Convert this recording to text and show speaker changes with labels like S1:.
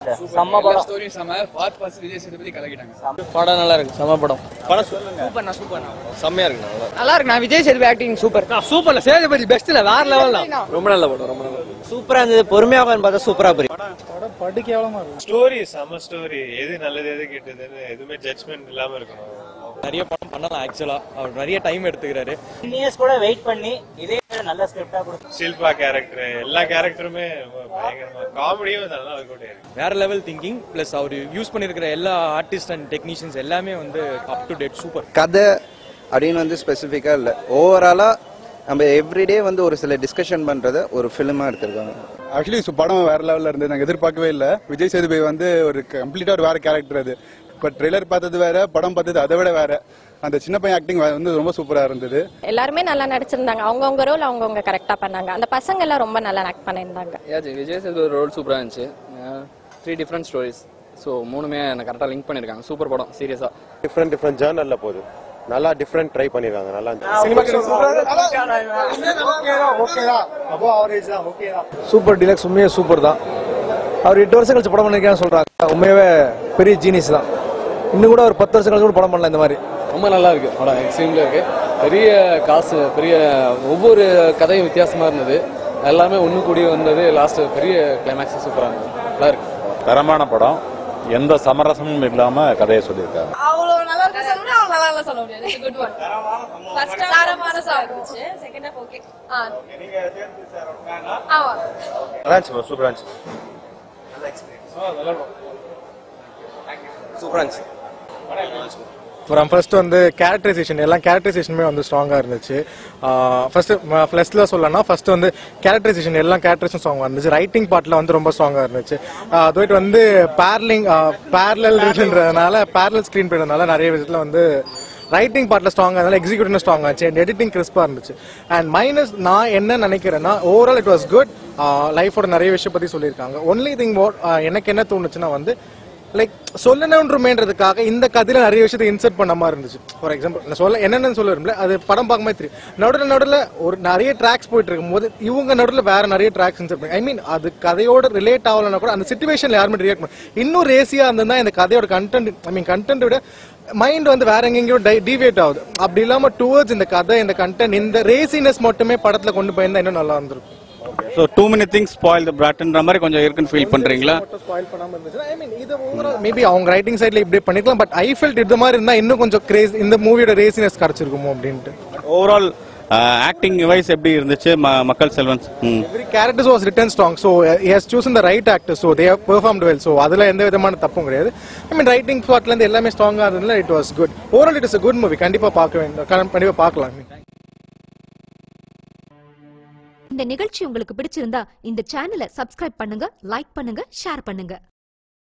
S1: செம்ம படம்
S2: ஸ்டோரி செம ஃபாஸ்ட் ஃபாஸ்ட் விஜய் சேதுபதி கலக்கிட்டாங்க
S1: படம் நல்லா இருக்கு செம்ம படம்
S3: படம் சொல்லுங்க
S1: சூப்பர்ண்ணா சூப்பர்ண்ணா
S3: செம்மையா இருக்கு நல்லா
S1: நல்லா இருக்குண்ணா விஜய் சேதுபதி ஆக்டிங் சூப்பர்
S4: சூப்பர்ல சேதுபதி பெஸ்ட்ல வேற லெவல் தான்
S3: ரொம்ப நல்ல படம் ரொம்ப நல்ல
S1: சூப்பரா இருந்தது பொறுமையா உட்காந்து பார்த்தா சூப்பரா போய்
S5: ஸ்டோரி செம ஸ்டோரி எது நல்லது எது கெட்டதுன்னு எதுவுமே ஜட்ஜ்மெண்ட் இல்லாம இருக்கணும்
S3: நிறைய படம் பண்ணலாம் ஆக்சுவலா அவர் நிறைய டைம் எடுத்துக்கிறாரு
S1: இயர்ஸ் கூட வெயிட் பண்ணி இதே நல்ல ஸ்கிரிப்டா கொடுத்து
S5: ஷில்பா கேரக்டர் எல்லா கேரக்டருமே ரொம்ப பயங்கரமா காமெடியும் நல்லா இருக்கும்
S3: வேற லெவல் திங்கிங் பிளஸ் அவர் யூஸ் பண்ணிருக்கிற எல்லா ஆர்டிஸ்ட் அண்ட் டெக்னீஷியன்ஸ் எல்லாமே வந்து அப் டு டேட் சூப்பர்
S6: கதை அப்படின்னு வந்து ஸ்பெசிஃபிக்காக இல்லை ஓவராலாக நம்ம எவ்ரிடே வந்து ஒரு சில டிஸ்கஷன் பண்ணுறத ஒரு ஃபிலிமாக எடுத்திருக்காங்க
S7: ஆக்சுவலி படம் வேற லெவல்ல இருந்து நாங்க எதிர்பார்க்கவே இல்ல விஜய் சேதுபதி வந்து ஒரு கம்ப்ளீட்டா ஒரு வேற கேரக்டர் அது பட் ட்ரெய்லர் பார்த்தது வேற படம் பார்த்தது அதை விட வேற அந்த சின்ன பையன் ஆக்டிங் வந்து ரொம்ப சூப்பரா இருந்தது
S8: எல்லாருமே நல்லா நடிச்சிருந்தாங்க அவங்கவுங்க ரோல் அவங்கவுங்க கரெக்டா பண்ணாங்க அந்த பசங்க எல்லாம் ரொம்ப நல்லா ஆக்ட் பண்ணியிருந்தாங்க
S2: ஏஜி விஜய் சேதுபதி ரோல் சூப்பராக இருந்துச்சு த்ரீ டிஃப்ரெண்ட் ஸ்டோரிஸ் ஸோ மூணுமே எனக்கு கரெக்டாக லிங்க் பண்ணியிருக்காங்க சூப்பர் படம் சீரியஸாக
S5: டிஃப்ரெண்ட் டிஃப்ரெண்ட் ஜேர்னல்ல போகுது நல்லா டிஃப்ரெண்ட் ட்ரை பண்ணிருக்காங்க நல்லா இருந்துச்சு
S4: சூப்பர் டீலக்ஸ் உண்மையே சூப்பர் தான் அவர் எட்டு வருஷம் கழிச்சு படம் பண்ணிருக்கான்னு சொல்றாங்க உண்மையாவே பெரிய ஜீனியஸ் தான் இன்னும் கூட ஒரு பத்து வருஷம் கழிச்சு கூட படம் பண்ணலாம் இந்த மாதிரி
S2: ரொம்ப நல்லா இருக்கு படம் எக்ஸ்ட்ரீம்ல இருக்கு பெரிய காசு பெரிய ஒவ்வொரு கதையும் வித்தியாசமா இருந்தது எல்லாமே ஒன்று கூடி வந்தது லாஸ்ட் பெரிய கிளைமேக்ஸ் சூப்பராக இருந்தது நல்லா இருக்கு
S5: தரமான படம் எந்த சமரசமும் இல்லாம கதையை சொல்லியிருக்காங்க
S8: அவ்வளவு நல்லா இருக்கு சொல்ல முடியாது நல்லா இல்ல சொல்ல முடியாது இட்ஸ் குட் ஒன் ஃபர்ஸ்ட் தரமான சாங் இருந்துச்சு செகண்ட் ஹாஃப் ஓகே ஆ ஆமா
S5: நல்லா இருந்துச்சு சூப்பரா இருந்துச்சு
S3: சூப்பரா இருந்துச்சு
S4: அப்புறம் ஃபர்ஸ்ட் வந்து கேரக்டரைசேஷன் எல்லாம் கேரக்டரைசேஷனுமே வந்து ஸ்ட்ராங்கா இருந்துச்சு ஃபர்ஸ்ட் ஃபிளஸ்ல சொல்லணும்னா ஃபர்ஸ்ட் வந்து கேரக்டரைசேஷன் எல்லாம் கேரக்டரைசேஷன் ஸ்ட்ராங்கா இருந்துச்சு ரைட்டிங் பார்ட்ல வந்து ரொம்ப ஸ்ட்ராங்கா இருந்துச்சு அதுட்டு வந்து பேரலிங் பேரலல் இருக்குன்றதுனால பேரலல் ஸ்கிரீன் பண்ணதுனால நிறைய விதத்துல வந்து ரைட்டிங் பார்ட்ல ஸ்ட்ராங்கா இருந்தாலும் எக்ஸிக்யூட்டிவ் ஸ்ட்ராங்கா இருந்துச்சு அண்ட் எடிட்டிங் கிறிஸ்பா இருந்துச்சு அண்ட் மைனஸ் நான் என்ன நினைக்கிறேன்னா ஓவரால் இட் வாஸ் குட் லைஃபோட நிறைய விஷயம் பத்தி சொல்லியிருக்காங்க ஒன்லி திங் எனக்கு என்ன தோணுச்சுன்னா வந்து லைக் சொல்லணுன்றமேன்றதுக்காக இந்த கதையில நிறைய விஷயத்தை இன்சர்ட் பண்ண மாதிரி இருந்துச்சு ஃபார் எக்ஸாம்பிள் நான் சொல்ல என்னென்னு சொல்ல விரும்பல அது படம் பார்க்கும்போது தெரியும் நடுவில் நடுவில் ஒரு நிறைய ட்ராக்ஸ் போயிட்டு இருக்கும்போது இவங்க நடுவில் வேற நிறைய ட்ராக்ஸ் இன்சர்ட் பண்ணி ஐ மீன் அது கதையோட ரிலேட் ஆகலன்னா கூட அந்த சுச்சுவேஷன்ல யாருமே ரியாக்ட் பண்ண இன்னும் ரேசியா இருந்ததுன்னா இந்த கதையோட கண்டென்ட் ஐ மீன் கண்டென்ட் விட மைண்ட் வந்து வேற எங்கெங்கயோ டிவியேட் ஆகுது அப்படி இல்லாம டுவர்ட்ஸ் இந்த கதை இந்த கண்டென்ட் இந்த ரேசினஸ் மட்டுமே படத்துல கொண்டு போயிருந்தா இன்னும் நல்லா இருந்திருக்கும்
S9: so too many things spoil பிராட்ன்ற மாதிரி கொஞ்சம் இருக்குன்னு ஃபீல் பண்றீங்களா
S4: மட்டும் ஸ்பாயில் பண்ணாம இருந்துச்சு ஐ மீன் இது ஓவரால் மேபி அவங்க ரைட்டிங் சைடுல இப்படி பண்ணிருக்கலாம் பட் ஐ ஃபெல்ட் இது மாதிரி இருந்தா இன்னும் கொஞ்சம் கிரேஸ் இந்த மூவியோட ரேசினஸ் கிடைச்சிருக்குமோ அப்படின்ட்டு
S9: ஓவரால் ஆக்டிங் வைஸ் எப்படி இருந்துச்சு ம- மக்கள் செல்வன்ஸ் ம்
S4: every characters was written strong so has chosen the right actor so they performed well so அதுல எந்த விதமான தப்பும் கிடையாது ஐ மீன் ரைட்டிங் ஸ்பாட்ல இருந்து எல்லாமே ஸ்ட்ராங்கா இருந்ததுல it was good overall it is good movie கண்டிப்பா பார்க்க வேண்டும் கண்டிப்பா பார்க்கலாம்
S10: இந்த நிகழ்ச்சி உங்களுக்கு பிடிச்சிருந்தா இந்த சேனலை சப்ஸ்கிரைப் பண்ணுங்க லைக் பண்ணுங்க ஷேர் பண்ணுங்க